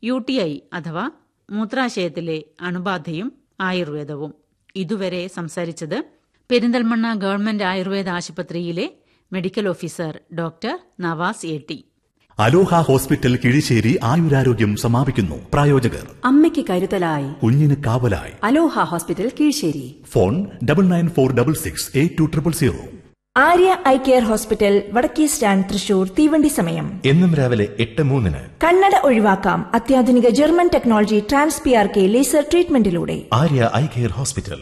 U T I അഥവാ മൂത്രാശയത്തിലെ അണുബാധയും ആയുർവേദവും ഇതുവരെ സംസാരിച്ചത് പെരിന്തൽമണ്ണ ഗവൺമെന്റ് ആയുർവേദ ആശുപത്രിയിലെ medical officer doctor Navas A T Aloha hospital Kizhissery ആയുരാരോഗ്യം സമാപിക്കുന്നു പ്രായോജകർ അമ്മയ്ക്ക് കരുതലായി കുഞ്ഞിന് കാവലായി Aloha hospital Kizhissery phone double nine four double six eight two triple zero Arya eye care hospital വടക്കേ സ്റ്റാൻഡ് തൃശൂർ തീവണ്ടി സമയം എന്നും രാവിലെ എട്ട് മൂന്നിന് കണ്ണട ഒഴിവാക്കാം അത്യാധുനിക German technology trans P R K laser ട്രീറ്റ്മെന്റിലൂടെ ആര്യ ഐ കെയർ ഹോസ്പിറ്റൽ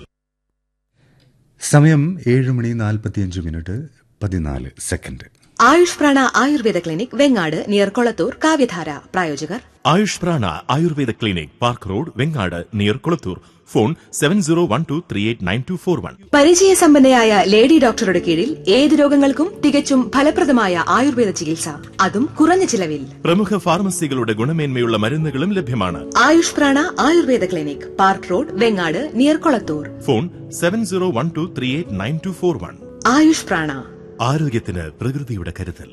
സമയം ഏഴ് മണി നാൽപ്പത്തിയഞ്ച് മിനിറ്റ് പതിനാല് second Ayush Prana ayurveda clinic Vengad near Kolathur Kavyadhara പ്രായോജകർ Ayush Prana ayurveda clinic park road Vengad near Kulathur phone seven zero one two three eight nine two four one പരിചയസമ്പന്നയായ ലേഡി ഡോക്ടറുടെ കീഴിൽ ഏത് രോഗങ്ങൾക്കും തികച്ചും ഫലപ്രദമായ ആയുർവേദ ചികിത്സ അതും കുറഞ്ഞ ചിലവിൽ പ്രമുഖ ഫാർമസികളുടെ ഗുണമേന്മയുള്ള മരുന്നുകളും ലഭ്യമാണ് Ayush Prana ayurveda clinic park road Vengad near Kolathur phone seven zero one two three eight nine two four one Ayush Prana ആരോഗ്യത്തിന് പ്രകൃതിയുടെ കരുതൽ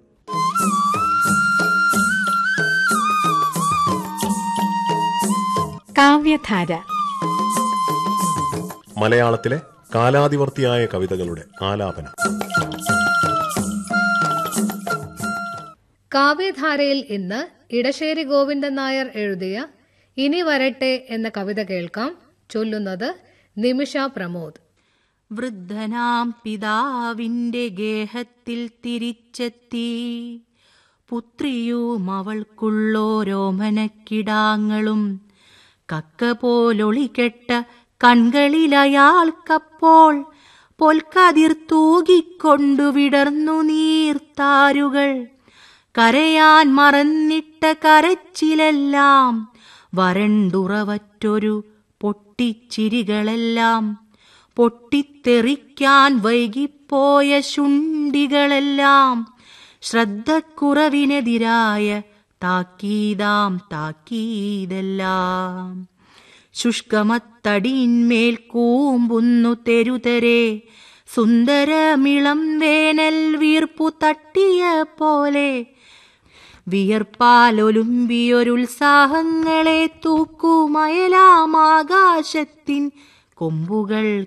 കാവ്യധാര മലയാളത്തിലെ കാലാതിവർത്തിയായ കവിതകളുടെ ആലാപനം കാവ്യധാരയിൽ ഇന്ന് ഇടശ്ശേരി ഗോവിന്ദൻ നായർ എഴുതിയ ഇനി വരട്ടെ എന്ന കവിത കേൾക്കാം ചൊല്ലുന്നത് നിമിഷ പ്രമോദ് വൃദ്ധനാം പിതാവിന്റെ ഗേഹത്തിൽ തിരിച്ചെത്തി പുത്രിയും അവൾക്കുള്ളോരോമനക്കിടാങ്ങളും കക്ക പോലൊളികെട്ട കൺകളിലയാൾക്കപ്പോൾ പൊൽക്കതിർ തൂകിക്കൊണ്ടു വിടർന്നു നീർത്താരുകൾ കരയാൻ മറന്നിട്ട കരച്ചിലെല്ലാം വരണ്ടുറവറ്റൊരു പൊട്ടിച്ചിരികളെല്ലാം പൊട്ടിത്തെറിക്കാൻ വൈകിപ്പോയ ശുണ്ടികളെല്ലാം ശ്രദ്ധക്കുറവിനെതിരായ താക്കീതാം താക്കീതെല്ലാം ശുഷ്കമത്തടിയിന്മേൽ കൂമ്പുന്നു തെരുതരെ സുന്ദരമിളം വേനൽ വീർപ്പു തട്ടിയ പോലെ വിയർപ്പാലൊലുമ്പിയൊരുത്സാഹങ്ങളെ തൂക്കുമയലാമാകാശത്തിൻ കൊമ്പുകൾ